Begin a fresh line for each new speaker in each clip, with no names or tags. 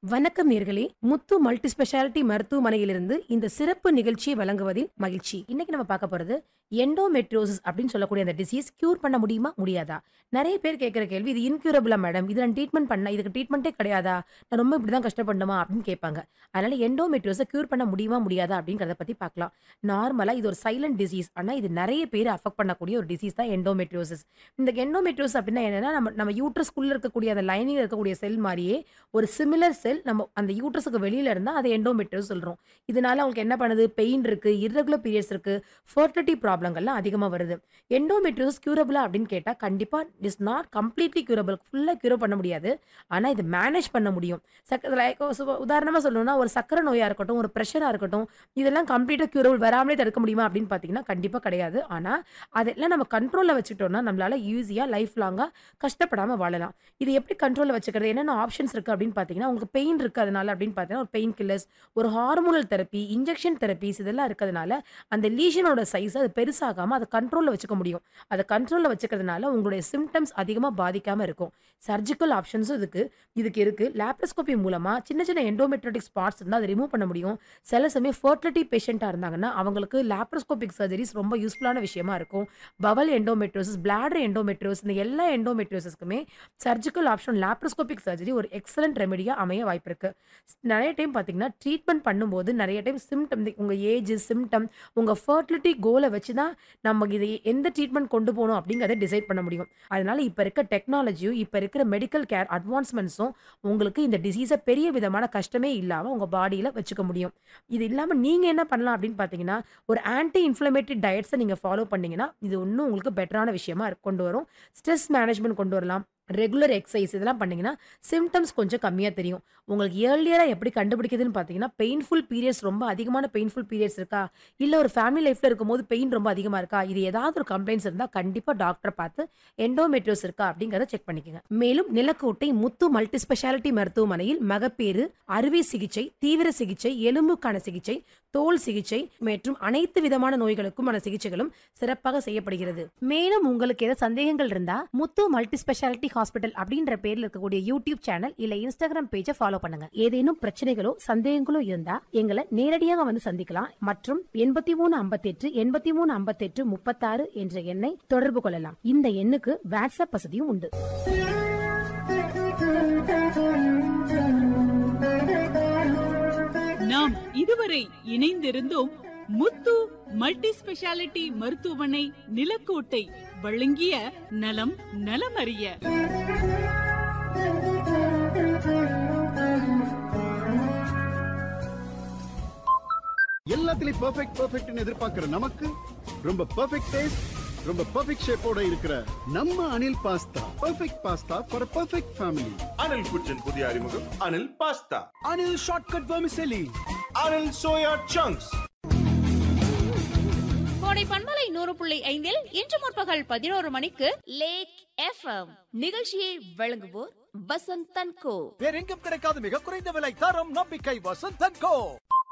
வணக்கம் நேர்களே முத்து multi speciality மருத்துவமனையிலிருந்து இந்த சிறப்பு நிகழ்ச்சியை வழங்குவதில் மகிழ்ச்சி இன்னைக்கு நம்ம பார்க்க போறது எண்டோமெட்ரோசிஸ் அப்படின்னு சொல்லக்கூடிய அந்த டிசீஸ் கியூர் பண்ண முடியுமா முடியாதா நிறைய பேர் கேட்குற கேள்வி இது இன்க்யூரபிளா மேடம் இது நான் ட்ரீட்மெண்ட் பண்ண இதுக்கு ட்ரீட்மெண்ட்டே கிடையாதா நான் ரொம்ப இப்படி தான் கஷ்டப்படணுமா அப்படின்னு கேட்பாங்க அதனால எண்டோமெட்ரோஸை கியூர் பண்ண முடியுமா முடியாதா அப்படிங்கிறத பத்தி பார்க்கலாம் நார்மலா இது ஒரு சைலண்ட் டிசீஸ் ஆனா இது நிறைய பேர் அஃபெக்ட் பண்ணக்கூடிய ஒரு டிசீஸ் தான் எண்டோமெட்ரோசிஸ் இந்த எண்டோமெட்ரோஸ் அப்படின்னா என்னன்னா நம்ம நம்ம யூட்ரஸ்குள்ள இருக்கக்கூடிய அந்த லைனிங் இருக்கக்கூடிய செல் மாதிரியே ஒரு சிமிலர் செல் நம்ம அந்த யூட்ரஸுக்கு வெளியில இருந்தா அதை எண்டோமெட்ரோஸ் சொல்றோம் இதனால அவங்களுக்கு என்ன பண்ணுது பெயின் இருக்கு irregular பீரியட்ஸ் இருக்கு ஃபர்டிலிட்டி ப்ராப்ளங்கள்லாம் அதிகமா வருது எண்டோமெட்ரோஸ் கியூரபிளா அப்படின்னு கேட்டா கண்டிப்பா இஸ் நாட் கம்ப்ளீட்லி கியூரபிள் ஃபுல்லா கியூர் பண்ண முடியாது ஆனா இது மேனேஜ் பண்ண முடியும் சக்க like சு- உதாரணமா சொல்லணும்னா ஒரு சக்கரை நோயா இருக்கட்டும் ஒரு ப்ரெஷரா இருக்கட்டும் இதெல்லாம் கம்ப்ளீட்டா கியூரபிள் வராமலே தடுக்க முடியுமா அப்படின்னு பாத்தீங்கன்னா கண்டிப்பா கிடையாது ஆனா அதெல்லாம் நம்ம கண்ட்ரோல்ல வச்சுக்கிட்டோம்னா நம்மளால ஈஸியா லைஃப் லாங்கா கஷ்டப்படாம வாழலாம் இது எப்படி கண்ட்ரோல்ல வச்சுக்கிறது என்னென்ன ஆப்ஷன்ஸ் இருக்கு அப்படின்னு பாத்தீங்கன்னா உங்களுக்கு பெயின் இருக்கு அதனால அப்படின்னு பாத்தீங்கன்னா ஒரு பெயின் கில்லர்ஸ் ஒரு ஹார்மோனல் தெரப்பி இன்ஜெக்ஷன் தெரப்பிஸ் இதெல்லாம் இருக்கிறதுனால அந்த லீஷனோட சைஸ் அது பெருசாகாம அதை கண்ட்ரோல்ல வச்சுக்க முடியும் அதை கண்ட்ரோல்ல வச்சுக்கிறதுனால உங்களுடைய சிம்டம்ஸ் அதிகமா பாதிக்காம இருக்கும் சர்ஜிக்கல் ஆப்ஷன்ஸும் இதுக்கு இதுக்கு இருக்கு லேப்ரோஸ்கோபி மூலமா சின்ன சின்ன எண்டோமெட்ரோட்டிக் ஸ்பாட்ஸ் இருந்தால் அதை ரிமூவ் பண்ண முடியும் சில சமயம் ஃபர்டிலிட்டி பேஷண்ட்டாக இருந்தாங்கன்னா அவங்களுக்கு லேப்ரோஸ்கோபிக் சர்ஜரிஸ் ரொம்ப யூஸ்ஃபுல்லான விஷயமா இருக்கும் பவல் எண்டோமெட்ரோசிஸ் பிளாடர் எண்டோமெட்ரோஸ் இந்த எல்லா எண்டோமெட்ரோசிஸ்க்குமே சர்ஜிக்கல் ஆப்ஷன் லேப்ரோஸ்கோபிக் சர்ஜரி ஒரு எக்ஸலண்ட் ரெமெடியாக அமைய வாய்ப்பு இருக்கு நிறைய டைம் பார்த்தீங்கன்னா ட்ரீட்மெண்ட் பண்ணும்போது நிறைய டைம் சிம்டம் உங்கள் ஏஜ் சிம்டம் உங்கள் ஃபர்டிலிட்டி கோலை வச்சு தான் நம்ம இதை எந்த ட்ரீட்மெண்ட் கொண்டு போகணும் அப்படிங்கிறத டிசைட் பண்ண முடியும் அதனால இப்போ இருக்க டெக்னாலஜியும் இப்போ இருக்கிற மெடிக்கல் கேர் அட்வான்ஸ்மெண்ட்ஸும் உங்களுக்கு இந்த டிசீஸை பெரிய விதமான கஷ்டமே இல்லாமல் உங்கள் பாடியில் வச்சுக்க முடியும் இது இல்லாமல் நீங்கள் என்ன பண்ணலாம் அப்படின்னு பார்த்தீங்கன்னா ஒரு ஆன்டி இன்ஃப்ளமேட்டரி டயட்ஸை நீங்கள் ஃபாலோ பண்ணீங்கன்னா இது இன்னும் உங்களுக்கு பெட்டரான விஷயமா இருக்கு- கொண்டு வரும் ஸ்ட்ரெஸ் மேனேஜ்மெண்ட் கொண்டு வரலாம் ரெகுலர் எக்ஸசைஸ் இதெல்லாம் பண்ணீங்கன்னா சிம்டம்ஸ் கொஞ்சம் கம்மியாக தெரியும் உங்களுக்கு ஏர்லியராக எப்படி கண்டுபிடிக்குதுன்னு பார்த்தீங்கன்னா பெயின்ஃபுல் பீரியட்ஸ் ரொம்ப அதிகமான பெயின்ஃபுல் பீரியட்ஸ் இருக்கா இல்லை ஒரு ஃபேமிலி லைஃப்பில் இருக்கும்போது பெயின் ரொம்ப அதிகமாக இருக்கா இது ஏதாவது ஒரு கம்ப்ளைண்ட்ஸ் இருந்தால் கண்டிப்பாக டாக்டரை பார்த்து எண்டோமெட்ரோஸ் இருக்கா அப்படிங்கிறத செக் பண்ணிக்கோங்க மேலும் நிலக்கோட்டை முத்து மல்டி ஸ்பெஷாலிட்டி மருத்துவமனையில் மகப்பேறு அறுவை சிகிச்சை தீவிர சிகிச்சை எலும்புக்கான சிகிச்சை தோல் சிகிச்சை மற்றும் அனைத்து விதமான நோய்களுக்குமான சிகிச்சைகளும் சிறப்பாக செய்யப்படுகிறது மேலும் உங்களுக்கு ஏதாவது சந்தேகங்கள் இருந்தா முத்து மல்டி ஸ்பெஷாலிட்டி ஹாஸ்பிட்டல் அப்படின்ற பேர்ல இருக்கக்கூடிய யூடியூப் சேனல் இல்ல இன்ஸ்டாகிராம் பேஜை ஃபாலோ பண்ணுங்க ஏதேனும் பிரச்சனைகளோ சந்தேகங்களோ இருந்தா எங்களை நேரடியாக வந்து சந்திக்கலாம் மற்றும் எண்பத்தி மூணு ஐம்பத்தெட்டு எண்பத்தி மூணு ஐம்பத்தெட்டு முப்பத்தாறு என்ற எண்ணை தொடர்பு கொள்ளலாம் இந்த எண்ணுக்கு வாட்ஸ்அப் வசதியும் உண்டு
நாம் இதுவரை இணைந்திருந்தோம் முத்து மல்டி ஸ்பெஷாலிட்டி மருத்துவமனை நிலக்கோட்டை வழங்கிய நலம் நலமறிய
எல்லாத்துலயும் பெர்ஃபெக்ட் பெர்ஃபெக்ட்னு எதிர்பார்க்கிற நமக்கு ரொம்ப பெர்ஃபெக்ட் டேஸ்ட் ரொம்ப பெர்ஃபெக்ட் ஷேப்போட இருக்கிற நம்ம Anil pasta perfect pasta for perfect family
Anil குச்சன் புதிய அறிமுகம் Anil pasta
Anil shortcut vermicelli
Anil soya chunks
கோடை பண்பலை நூறு புள்ளி ஐந்தில் இன்று முற்பகல் பதினோரு மணிக்கு லேக் எஃப்எம் நிகழ்ச்சியை வழங்குவோர் வசந்த் தன்கோ
வேற எங்கும் கிடைக்காத மிக குறைந்த விலை தரம் நம்பிக்கை வசந்தன் கோ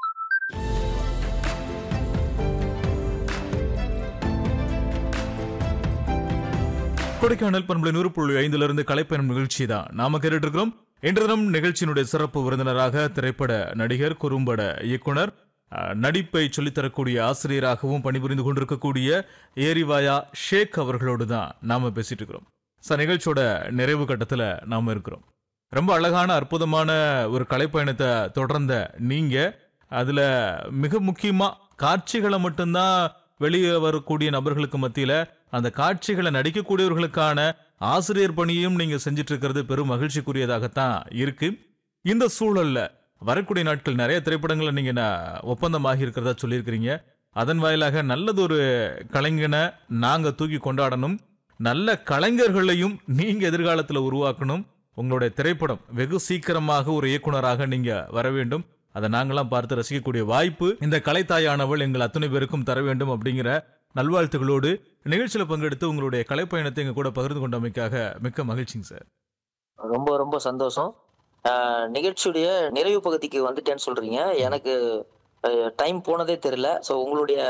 கொடைக்கானல் பண்பலை நூறு புள்ளி ஐந்துல இருந்து கலைப்பயணம் நிகழ்ச்சி தான் நாம கேட்டுட்டு இருக்கிறோம் இன்று தினம் நிகழ்ச்சியினுடைய சிறப்பு விருந்தினராக திரைப்பட நடிகர் குறும்பட இயக்குனர் அஹ், நடிப்பை சொல்லித்தரக்கூடிய ஆசிரியராகவும் பணிபுரிந்து கொண்டிருக்கக்கூடிய ஏரிவாயா ஷேக் அவர்களோடு தான் நாம பேசிட்டு இருக்கிறோம் சார் நிகழ்ச்சியோட நிறைவு கட்டத்துல நாம இருக்கிறோம் ரொம்ப அழகான அற்புதமான ஒரு கலைப்பயணத்தை தொடர்ந்த நீங்க அதுல மிக முக்கியமா காட்சிகளை மட்டும்தான் வெளியே வரக்கூடிய நபர்களுக்கு மத்தியில அந்த காட்சிகளை நடிக்கக்கூடியவர்களுக்கான ஆசிரியர் பணியும் நீங்க செஞ்சிட்டு இருக்கிறது பெரும் மகிழ்ச்சிக்குரியதாகத்தான் இருக்கு இந்த சூழல்ல வரக்கூடிய நாட்கள் நிறைய திரைப்படங்களை நீங்க ந- ஒப்பந்தமாகி இருக்கிறதா சொல்லியிருக்கிறீங்க அதன் வாயிலாக நல்லதொரு கலைஞனை நாங்க தூக்கி கொண்டாடணும் நல்ல கலைஞர்களையும் நீங்க எதிர்காலத்துல உருவாக்கணும் உங்களுடைய திரைப்படம் வெகு சீக்கிரமாக ஒரு இயக்குனராக நீங்க வர வேண்டும் அதை நாங்களாம் பார்த்து ரசிக்கக்கூடிய வாய்ப்பு இந்த கலைத்தாயானவள் எங்கள் அத்தனை பேருக்கும் தர வேண்டும் அப்படிங்கிற நல்வாழ்த்துகளோடு நிகழ்ச்சியில பங்கெடுத்து உங்களுடைய கலைப்பயணத்தை எங்க கூட பகிர்ந்து கொண்டமைக்காக மிக்க மகிழ்ச்சிங்க சார்
ரொம்ப ரொம்ப சந்தோஷம் ஆஹ் நிகழ்ச்சியுடைய நிறைவு பகுதிக்கு வந்துட்டேன்னு சொல்றீங்க எனக்கு டைம் போனதே தெரியல ஸோ உங்களுடைய